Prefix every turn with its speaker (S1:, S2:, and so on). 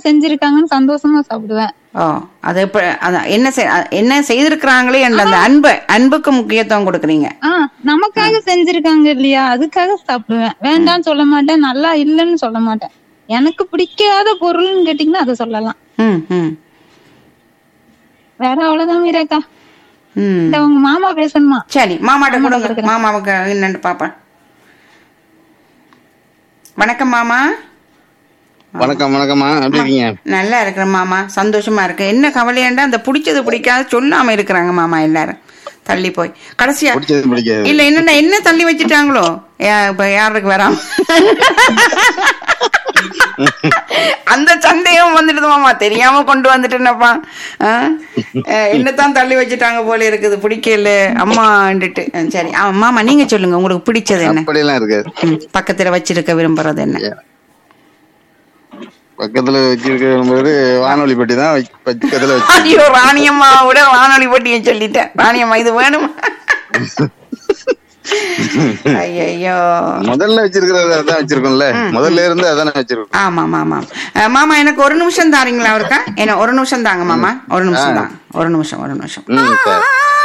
S1: செஞ்சிருக்காங்கன்னு சந்தோஷமா சாப்பிடுவேன்
S2: ஓ அது இப்ப அதான் என்ன செய்- அ- என்ன செய்திருக்கிறாங்களே என்ற அந்த அன்பு அன்புக்கு முக்கியத்துவம் கொடுக்குறீங்க
S1: ஆ நமக்காக செஞ்சிருக்காங்க இல்லையா அதுக்காக சாப்பிடுவேன் வேண்டாம்னு சொல்ல மாட்டேன் நல்லா இல்லைன்னு சொல்ல மாட்டேன் எனக்கு பிடிக்காத பொருள்னு கேட்டீங்கன்னா அதை சொல்லலாம்
S2: ம் ம்
S1: வேற அவ்வளவுதான் மீராக்கா
S2: ம்
S1: இந்த உங்க மாமா பேசணுமா
S2: சரி மாமாட்ட கொடுங்க மாமாவுக்கு என்னன்னு பாப்பேன் வணக்கம் மாமா
S3: வணக்கம் வணக்கம்மா எப்படி இருக்கீங்க
S2: நல்லா இருக்கிற மாமா சந்தோஷமா இருக்கு என்ன கவலையாண்டா அந்த பிடிச்சது பிடிக்காத சொல்லாம இருக்கிறாங்க மாமா எல்லாரும் தள்ளி போய் கடைசியா
S3: பிடிச்சது பிடிக்காது
S2: இல்ல என்னன்னா என்ன தள்ளி வச்சுட்டாங்களோ யா- இப்ப யாருக்கு வராம அந்த சந்தேகம் வந்துடுது மாமா தெரியாம கொண்டு வந்துட்டேனப்பா ஆ? அஹ், என்னத்தான் தள்ளி வச்சுட்டாங்க போல இருக்குது பிடிக்கல அம்மாண்டுட்டு அஹ், சரி ஆ, மாமா நீங்க சொல்லுங்க உங்களுக்கு பிடிச்சது என்ன
S3: அப்படியெல்லாம் இருக்காது
S2: ம், பக்கத்துல வச்சிருக்க விரும்புறது என்ன
S3: பக்கத்துல வச்சிருக்கிறது வானொலி பெட்டி தான் வைக்க- பக்கத்துல வச்சு
S2: ஐயோ ராணியம்மா விட வானொலி போட்டியை சொல்லிட்டேன் ராணியம்மா இது வேணுமா ஐயோ
S3: முதல்ல வச்சிருக்கிறது அதான் வச்சிருக்கோம்ல முதல்ல இருந்து அதானே வச்சிருக்கோம்
S2: ஆமாம் ஆமாம் அஹ், மாமா எனக்கு ஒரு நிமிஷம் தாரீங்களா அவருக்கா என்ன ஒரு நிமிஷம் தாங்க மாமா ஒரு நிமிஷம் தாங்க ஒரு நிமிஷம் ஒரு நிமிஷம்
S3: ம் சரி